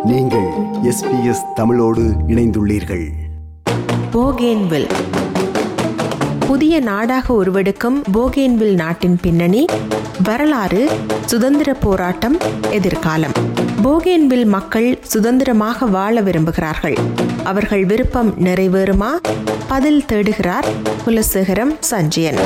நீங்கள் எஸ்பிஎஸ் தமிழோடு இணைந்துள்ளீர்கள் போகேன்வில் புதிய நாடாக உருவெடுக்கும் போகேன்வில் நாட்டின் பின்னணி வரலாறு சுதந்திர போராட்டம் எதிர்காலம் போகேன்வில் மக்கள் சுதந்திரமாக வாழ விரும்புகிறார்கள் அவர்கள் விருப்பம் நிறைவேறுமா பதில் தேடுகிறார் குலசேகரம் சஞ்சயன்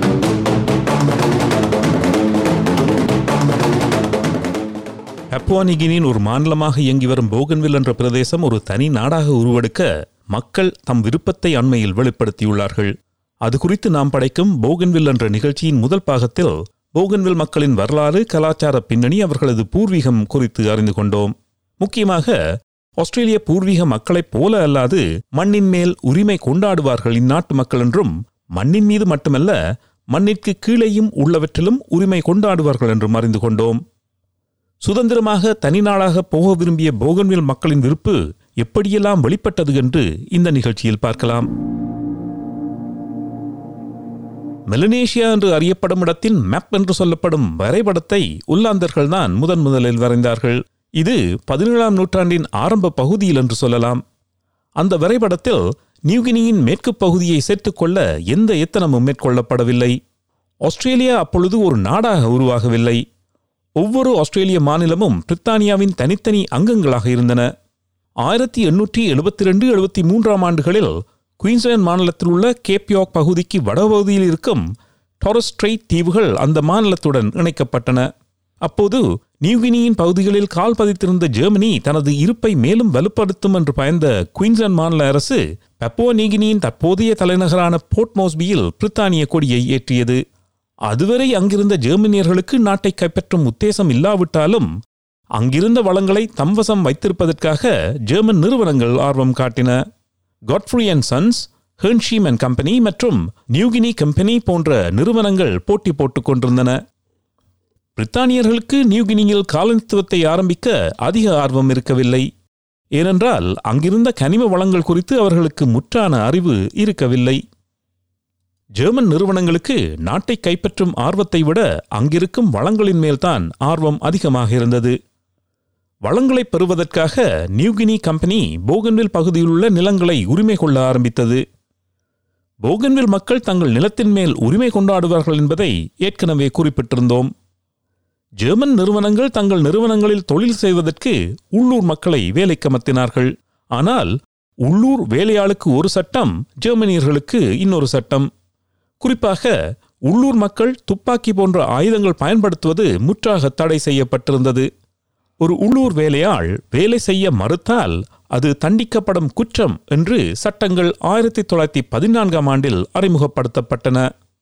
பப்புவானிகினின் ஒரு மாநிலமாக இயங்கி வரும் போகன்வில் என்ற பிரதேசம் ஒரு தனி நாடாக உருவெடுக்க மக்கள் தம் விருப்பத்தை அண்மையில் வெளிப்படுத்தியுள்ளார்கள் அது குறித்து நாம் படைக்கும் போகன்வில் என்ற நிகழ்ச்சியின் முதல் பாகத்தில் போகன்வில் மக்களின் வரலாறு கலாச்சார பின்னணி அவர்களது பூர்வீகம் குறித்து அறிந்து கொண்டோம் முக்கியமாக ஆஸ்திரேலிய பூர்வீக மக்களைப் போல அல்லாது மண்ணின் மேல் உரிமை கொண்டாடுவார்கள் இந்நாட்டு மக்கள் என்றும் மண்ணின் மீது மட்டுமல்ல மண்ணிற்கு கீழேயும் உள்ளவற்றிலும் உரிமை கொண்டாடுவார்கள் என்றும் அறிந்து கொண்டோம் சுதந்திரமாக தனிநாளாக போக விரும்பிய போகன்வில் மக்களின் விருப்பு எப்படியெல்லாம் வெளிப்பட்டது என்று இந்த நிகழ்ச்சியில் பார்க்கலாம் மெலனேஷியா என்று அறியப்படும் இடத்தின் மேப் என்று சொல்லப்படும் வரைபடத்தை உல்லாந்தர்கள் தான் முதன் முதலில் வரைந்தார்கள் இது பதினேழாம் நூற்றாண்டின் ஆரம்ப பகுதியில் என்று சொல்லலாம் அந்த வரைபடத்தில் நியூகினியின் மேற்கு பகுதியை சேர்த்துக்கொள்ள எந்த எத்தனமும் மேற்கொள்ளப்படவில்லை ஆஸ்திரேலியா அப்பொழுது ஒரு நாடாக உருவாகவில்லை ஒவ்வொரு ஆஸ்திரேலிய மாநிலமும் பிரித்தானியாவின் தனித்தனி அங்கங்களாக இருந்தன ஆயிரத்தி எண்ணூற்றி எழுபத்தி ரெண்டு எழுபத்தி மூன்றாம் ஆண்டுகளில் குயின்ஸ்லாந்து மாநிலத்தில் உள்ள கேப்யாக் பகுதிக்கு வடபகுதியில் இருக்கும் டாரஸ்ட்ரைட் தீவுகள் அந்த மாநிலத்துடன் இணைக்கப்பட்டன அப்போது நியூகினியின் பகுதிகளில் கால் பதித்திருந்த ஜெர்மனி தனது இருப்பை மேலும் வலுப்படுத்தும் என்று பயந்த குயின்ஸ்லாந்து மாநில அரசு பப்போ நீகினியின் தற்போதைய தலைநகரான போர்ட் மோஸ்பியில் பிரித்தானிய கொடியை ஏற்றியது அதுவரை அங்கிருந்த ஜெர்மனியர்களுக்கு நாட்டை கைப்பற்றும் உத்தேசம் இல்லாவிட்டாலும் அங்கிருந்த வளங்களை தம்வசம் வைத்திருப்பதற்காக ஜெர்மன் நிறுவனங்கள் ஆர்வம் காட்டின Godeffroy and sons Hernsheim and company மற்றும் நியூகினி கம்பெனி போன்ற நிறுவனங்கள் போட்டி போட்டுக் கொண்டிருந்தன பிரித்தானியர்களுக்கு நியூகினியில் காலனித்துவத்தை ஆரம்பிக்க அதிக ஆர்வம் இருக்கவில்லை ஏனென்றால் அங்கிருந்த கனிம வளங்கள் குறித்து அவர்களுக்கு முற்றான அறிவு இருக்கவில்லை ஜெர்மன் நிறுவனங்களுக்கு நாட்டை கைப்பற்றும் ஆர்வத்தை விட அங்கிருக்கும் வளங்களின் மேல்தான் ஆர்வம் அதிகமாக இருந்தது வளங்களை பெறுவதற்காக நியூகினி கம்பெனி போகன்வில் பகுதியில் உள்ள நிலங்களை உரிமை கொள்ள ஆரம்பித்தது போகன்வில் மக்கள் தங்கள் நிலத்தின் மேல் உரிமை கொண்டாடுவார்கள் என்பதை ஏற்கனவே குறிப்பிட்டிருந்தோம் ஜெர்மன் நிறுவனங்கள் தங்கள் நிறுவனங்களில் தொழில் செய்வதற்கு உள்ளூர் மக்களை வேலைக்கு அமர்த்தினார்கள் ஆனால் உள்ளூர் வேலையாளுக்கு ஒரு சட்டம் ஜெர்மனியர்களுக்கு இன்னொரு சட்டம் குறிப்பாக உள்ளூர் மக்கள் துப்பாக்கி போன்ற ஆயுதங்கள் பயன்படுத்துவது முற்றாக தடை செய்யப்பட்டிருந்தது ஒரு உள்ளூர் வேலையாள் வேலை செய்ய மறுத்தால் அது தண்டிக்கப்படும் குற்றம் என்று சட்டங்கள் ஆயிரத்தி தொள்ளாயிரத்தி பதினான்காம் ஆண்டில் அறிமுகப்படுத்தப்பட்டன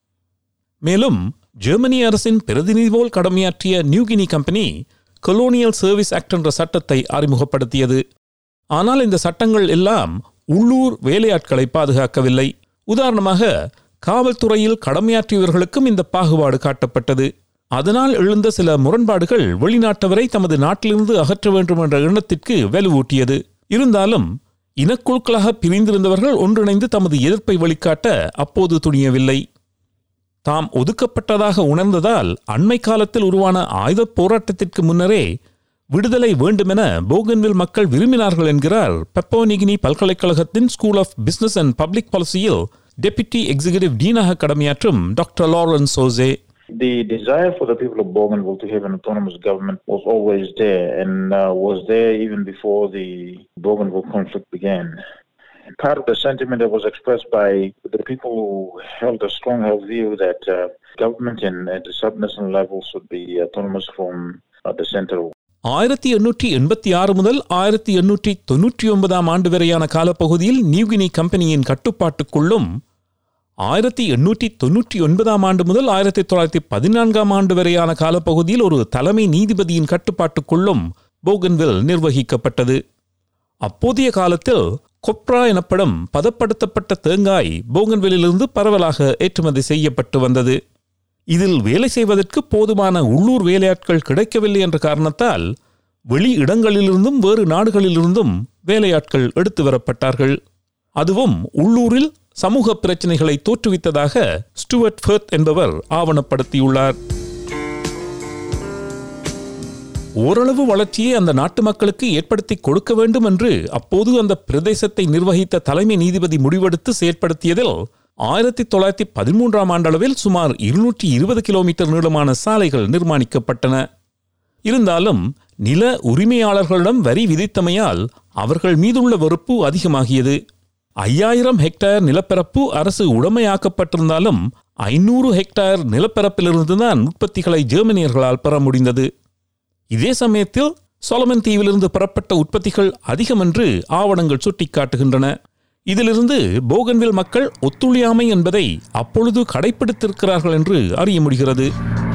மேலும் ஜெர்மனி அரசின் பிரதிநிதி போல் கடமையாற்றிய New Guinea company colonial service act என்ற சட்டத்தை அறிமுகப்படுத்தியது ஆனால் இந்த சட்டங்கள் எல்லாம் உள்ளூர் வேலையாட்களை பாதுகாக்கவில்லை உதாரணமாக காவல்துறையில் கடமையாற்றியவர்களுக்கும் இந்த பாகுபாடு காட்டப்பட்டது அதனால் எழுந்த சில முரண்பாடுகள் வெளிநாட்டவரை தமது நாட்டிலிருந்து அகற்ற வேண்டும் என்ற எண்ணத்திற்கு வலுவூட்டியது இருந்தாலும் இனக்குழுக்களாக பிரிந்திருந்தவர்கள் ஒன்றிணைந்து தமது எதிர்ப்பை வெளிக்காட்ட அப்போது துணியவில்லை தாம் ஒதுக்கப்பட்டதாக உணர்ந்ததால் அண்மை காலத்தில் உருவான ஆயுதப் போராட்டத்திற்கு முன்னரே விடுதலை வேண்டுமென போகன்வில் மக்கள் விரும்பினார்கள் என்கிறார் பெப்போனிகினி பல்கலைக்கழகத்தின் school of business and public பாலிசியில் டெபுட்டி எக்ஸிகியூட்டிவ் டீனாக கடமையாற்றும் doctor Lawrence Sause The desire for the people of Bougainville to have an autonomous government was always there and uh, was there even before the Bougainville conflict began. Part of the sentiment that was expressed by the people who held a strong held view that uh, government in, at the subnational level should be autonomous from uh, the central ஆயிரத்தி எண்ணூற்றி எண்பத்தி ஆறு முதல் ஆயிரத்தி எண்ணூற்றி தொன்னூற்றி ஒன்பதாம் ஆண்டு வரையான காலப்பகுதியில் நியூகினி கம்பெனியின் கட்டுப்பாட்டுக்குள்ளும் ஆயிரத்தி எண்ணூற்றி தொன்னூற்றி ஒன்பதாம் ஆண்டு முதல் ஆயிரத்தி தொள்ளாயிரத்தி பதினான்காம் ஆண்டு வரையான காலப்பகுதியில் ஒரு தலைமை நீதிபதியின் கட்டுப்பாட்டுக்குள்ளும் போகன்வில் நிர்வகிக்கப்பட்டது அப்போதைய காலத்தில் கொப்ரா எனப்படும் பதப்படுத்தப்பட்ட தேங்காய் போகன்விலிருந்து பரவலாக ஏற்றுமதி செய்யப்பட்டு வந்தது இதில் வேலை செய்வதற்கு போதுமான உள்ளூர் வேலையாட்கள் கிடைக்கவில்லை என்ற காரணத்தால் வெளி இடங்களிலிருந்தும் வேறு நாடுகளிலிருந்தும் வேலையாட்கள் எடுத்து வரப்பட்டார்கள் அதுவும் உள்ளூரில் சமூக பிரச்சனைகளை தோற்றுவித்ததாக ஸ்டுவர்ட் ஃபெர்த் என்பவர் ஆவணப்படுத்தியுள்ளார் ஓரளவு வளர்ச்சியை அந்த நாட்டு மக்களுக்கு ஏற்படுத்தி கொடுக்க வேண்டும் என்று அப்போது அந்த பிரதேசத்தை நிர்வகித்த தலைமை நீதிபதி முடிவெடுத்து செயற்படுத்தியதில் ஆயிரத்தி தொள்ளாயிரத்தி பதிமூன்றாம் ஆண்டளவில் சுமார் இருநூற்றி இருபது கிலோமீட்டர் நீளமான சாலைகள் நிர்மாணிக்கப்பட்டன இருந்தாலும் நில உரிமையாளர்களிடம் வரி விதித்தமையால் அவர்கள் மீதுள்ள வெறுப்பு அதிகமாகியது ஐயாயிரம் ஹெக்டேர் நிலப்பரப்பு அரசு உடைமையாக்கப்பட்டிருந்தாலும் ஐநூறு ஹெக்டேர் நிலப்பரப்பிலிருந்துதான் உற்பத்திகளை ஜெர்மனியர்களால் பெற முடிந்தது இதே சமயத்தில் சொலமன் தீவிலிருந்து பெறப்பட்ட உற்பத்திகள் அதிகம் என்று ஆவணங்கள் சுட்டிக்காட்டுகின்றன இதிலிருந்து போகன்வில் மக்கள் ஒத்துழையாமை என்பதை அப்பொழுது கடைபிடித்திருக்கிறார்கள் என்று அறிய முடிகிறது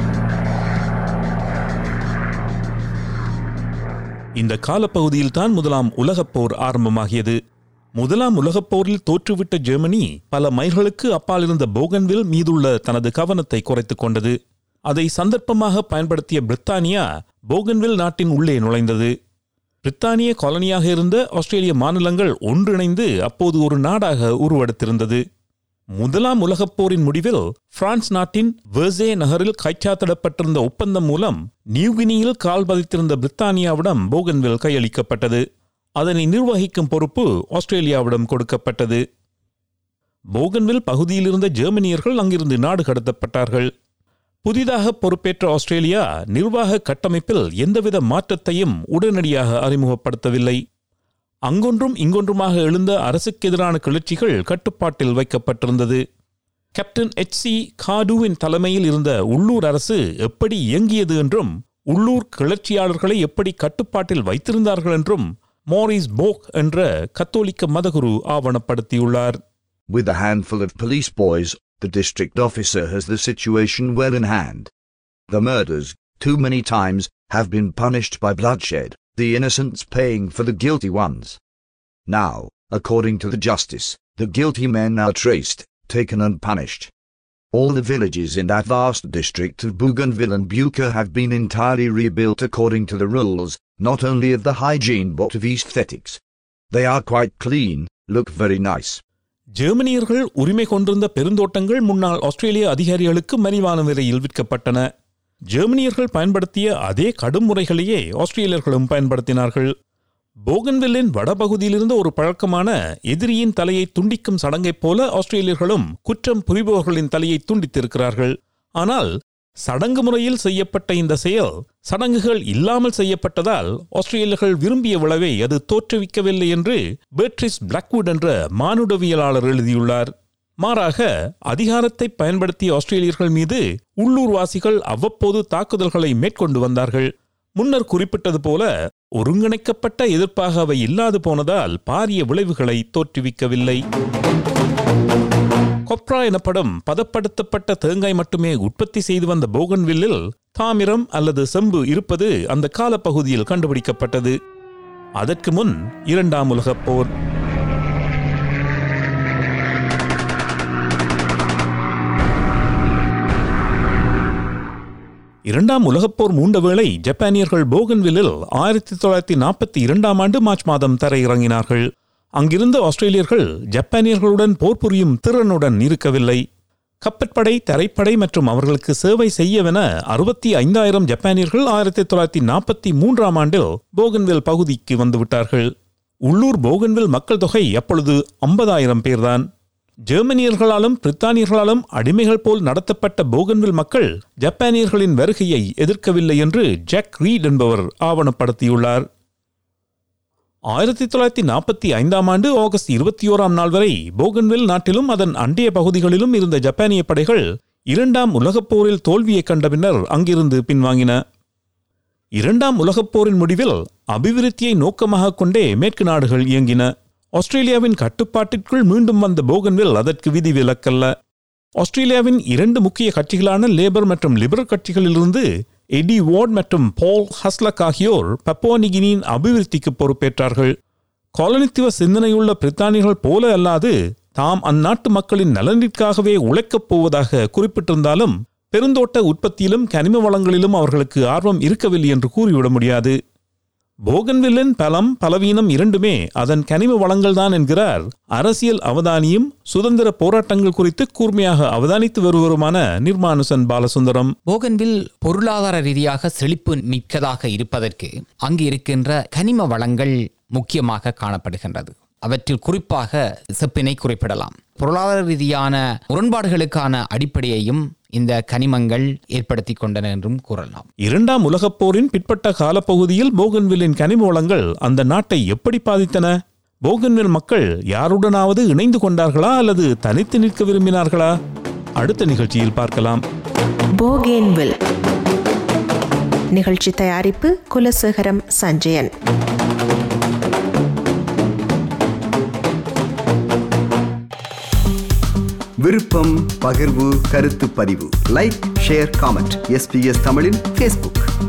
இந்த காலப்பகுதியில்தான் முதலாம் உலகப் போர் ஆரம்பமாகியது முதலாம் உலகப் போரில் தோற்றுவிட்ட ஜெர்மனி பல மைல்களுக்கு அப்பால் இருந்த போகன்வில் மீதுள்ள தனது கவனத்தை குறைத்துக் கொண்டது அதை சந்தர்ப்பமாக பயன்படுத்திய பிரித்தானியா போகன்வில் நாட்டின் உள்ளே நுழைந்தது பிரித்தானிய காலனியாக இருந்த ஆஸ்திரேலிய மாநிலங்கள் ஒன்றிணைந்து அப்போது ஒரு நாடாக உருவெடுத்திருந்தது முதலாம் உலகப் போரின் முடிவில் பிரான்ஸ் நாட்டின் வெர்சே நகரில் கைச்சாத்திடப்பட்டிருந்த ஒப்பந்தம் மூலம் நியூகினியில் கால் பதித்திருந்த பிரித்தானியாவிடம் போகன்வில் கையளிக்கப்பட்டது அதனை நிர்வகிக்கும் பொறுப்பு ஆஸ்திரேலியாவிடம் கொடுக்கப்பட்டது போகன்வில் பகுதியில் இருந்த ஜெர்மனியர்கள் அங்கிருந்து நாடு கடத்தப்பட்டார்கள் புதிதாக பொறுப்பேற்ற ஆஸ்திரேலியா நிர்வாக கட்டமைப்பில் எந்தவித மாற்றத்தையும் உடனடியாக அறிமுகப்படுத்தவில்லை அங்கொன்றும் இங்கொன்றுமாக எழுந்த அரசுக்கு எதிரான கிளர்ச்சிகள் கட்டுப்பாட்டில் வைக்கப்பட்டிருந்தது கேப்டன் எச் சி காடுவின் தலைமையில் இருந்த உள்ளூர் அரசு எப்படி இயங்கியது என்றும் உள்ளூர் கிளர்ச்சியாளர்களை எப்படி கட்டுப்பாட்டில் வைத்திருந்தார்கள் என்றும் மோரிஸ் போக் என்ற கத்தோலிக்க மதகுரு ஆவணப்படுத்தியுள்ளார் With a handful of police boys, the district officer has the situation well in hand. The murders, too many times, have been punished by bloodshed, the innocents paying for the guilty ones. Now, according to the justice, the guilty men are traced, taken and punished. All the villages in that vast district of Bougainville and Buka have been entirely rebuilt according to the rules, not only of the hygiene but of aesthetics. They are quite clean, look very nice. ஜெர்மனியர்கள் உரிமை கொண்டிருந்த பெருந்தோட்டங்கள் முன்னாள் ஆஸ்திரேலிய அதிகாரிகளுக்கு மலிவான விலையில் விற்கப்பட்டன ஜெர்மனியர்கள் பயன்படுத்திய அதே கடும் முறைகளையே ஆஸ்திரேலியர்களும் பயன்படுத்தினார்கள் போகன்வில்லின் வடபகுதியிலிருந்து ஒரு பழக்கமான எதிரியின் தலையை துண்டிக்கும் சடங்கைப் போல ஆஸ்திரேலியர்களும் குற்றம் புரிபவர்களின் தலையை துண்டித்திருக்கிறார்கள் ஆனால் சடங்கு முறையில் செய்யப்பட்ட இந்த செயல் சடங்குகள் இல்லாமல் செய்யப்பட்டதால் ஆஸ்திரேலியர்கள் விரும்பிய விளைவை அது தோற்றுவிக்கவில்லை என்று பேட்ரிஸ் பிளாக்வுட் என்ற மானுடவியலாளர் எழுதியுள்ளார் மாறாக அதிகாரத்தை பயன்படுத்திய ஆஸ்திரேலியர்கள் மீது உள்ளூர்வாசிகள் அவ்வப்போது தாக்குதல்களை மேற்கொண்டு வந்தார்கள் முன்னர் குறிப்பிட்டது போல ஒருங்கிணைக்கப்பட்ட எதிர்ப்பாக அவை இல்லாது போனதால் பாரிய விளைவுகளை தோற்றுவிக்கவில்லை கொப்ரா எனப்படும் பதப்படுத்தப்பட்ட தேங்காய் மட்டுமே உற்பத்தி செய்து வந்த போகன்வில்லில் தாமிரம் அல்லது செம்பு இருப்பது அந்த காலப்பகுதியில் கண்டுபிடிக்கப்பட்டது அதற்கு முன் இரண்டாம் உலகப் போர் இரண்டாம் உலகப் போர் மூண்ட வேளை ஜப்பானியர்கள் போகன்வில்லில் ஆயிரத்தி தொள்ளாயிரத்தி நாற்பத்தி இரண்டாம் ஆண்டு மார்ச் மாதம் தரையிறங்கினார்கள் அங்கிருந்த ஆஸ்திரேலியர்கள் ஜப்பானியர்களுடன் போர் புரியும் திறனுடன் இருக்கவில்லை கப்பற்படை தரைப்படை மற்றும் அவர்களுக்கு சேவை செய்யவென அறுபத்தி ஐந்தாயிரம் ஜப்பானியர்கள் ஆயிரத்தி தொள்ளாயிரத்தி நாற்பத்தி மூன்றாம் ஆண்டில் போகன்வில் பகுதிக்கு வந்துவிட்டார்கள் உள்ளூர் போகன்வில் மக்கள் தொகை அப்பொழுது ஐம்பதாயிரம் பேர்தான் ஜெர்மனியர்களாலும் பிரித்தானியர்களாலும் அடிமைகள் போல் நடத்தப்பட்ட போகன்வில் மக்கள் ஜப்பானியர்களின் வருகையை எதிர்க்கவில்லை என்று ஜாக் ரீட் என்பவர் ஆவணப்படுத்தியுள்ளார் ஆயிரத்தி தொள்ளாயிரத்தி நாற்பத்தி ஐந்தாம் ஆண்டு ஆகஸ்ட் இருபத்தி ஓராம் நாள் வரை போகன்வில் நாட்டிலும் அதன் அண்டைய பகுதிகளிலும் இருந்த ஜப்பானிய படைகள் இரண்டாம் உலகப் போரில் தோல்வியை கண்ட பின்னர் அங்கிருந்து பின்வாங்கின இரண்டாம் உலகப் போரின் முடிவில் அபிவிருத்தியை நோக்கமாக கொண்டே மேற்கு நாடுகள் இயங்கின ஆஸ்திரேலியாவின் கட்டுப்பாட்டிற்குள் மீண்டும் வந்த போகன்வில் அதற்கு விதி விலக்கல்ல ஆஸ்திரேலியாவின் இரண்டு முக்கிய கட்சிகளான லேபர் மற்றும் லிபரல் கட்சிகளிலிருந்து எடி வார்ட் மற்றும் பால் ஹஸ்லக் ஆகியோர் பப்போனிகினியின் அபிவிருத்திக்கு பொறுப்பேற்றார்கள் காலனித்துவ சிந்தனையுள்ள பிரித்தானியர்கள் போல அல்லாது தாம் அந்நாட்டு மக்களின் நலனிற்காகவே உழைக்கப் போவதாக குறிப்பிட்டிருந்தாலும் பெருந்தோட்ட உற்பத்தியிலும் கனிம வளங்களிலும் அவர்களுக்கு ஆர்வம் இருக்கவில்லை என்று கூறிவிட முடியாது போகன்வில்லின் பலம் பலவீனம் இரண்டுமே அதன் கனிம வளங்கள்தான் என்கிறார் அரசியல் அவதானியும் சுதந்திர போராட்டங்கள் குறித்து கூர்மையாக அவதானித்து வருவருமான நிர்மானுசன் பாலசுந்தரம் போகன்வில் பொருளாதார ரீதியாக செழிப்பு மிக்கதாக இருப்பதற்கு அங்கு இருக்கின்ற கனிம வளங்கள் முக்கியமாக காணப்படுகின்றது அவற்றில் குறிப்பாக செப்பினை குறிப்பிடலாம் பொருளாதார ரீதியான முரண்பாடுகளுக்கான அடிப்படையையும் இந்த கனிமங்கள் ஏற்படுத்தி கொண்டன என்றும் கூறலாம் இரண்டாம் உலகப் போரின் பிற்பட்ட காலப்பகுதியில் போகன்வில்லின் கனிம வளங்கள் அந்த நாட்டை எப்படி பாதித்தன போகன்வில் மக்கள் யாருடனாவது இணைந்து கொண்டார்களா அல்லது தனித்து நிற்க விரும்பினார்களா அடுத்த நிகழ்ச்சியில் பார்க்கலாம் போகேன்வில் நிகழ்ச்சி தயாரிப்பு குலசேகரம் சஞ்சயன் விருப்பம் பகிர்வு கருத்து பதிவு லைக் ஷேர் காமெண்ட் எஸ்பிஎஸ் தமிழின் ஃபேஸ்புக்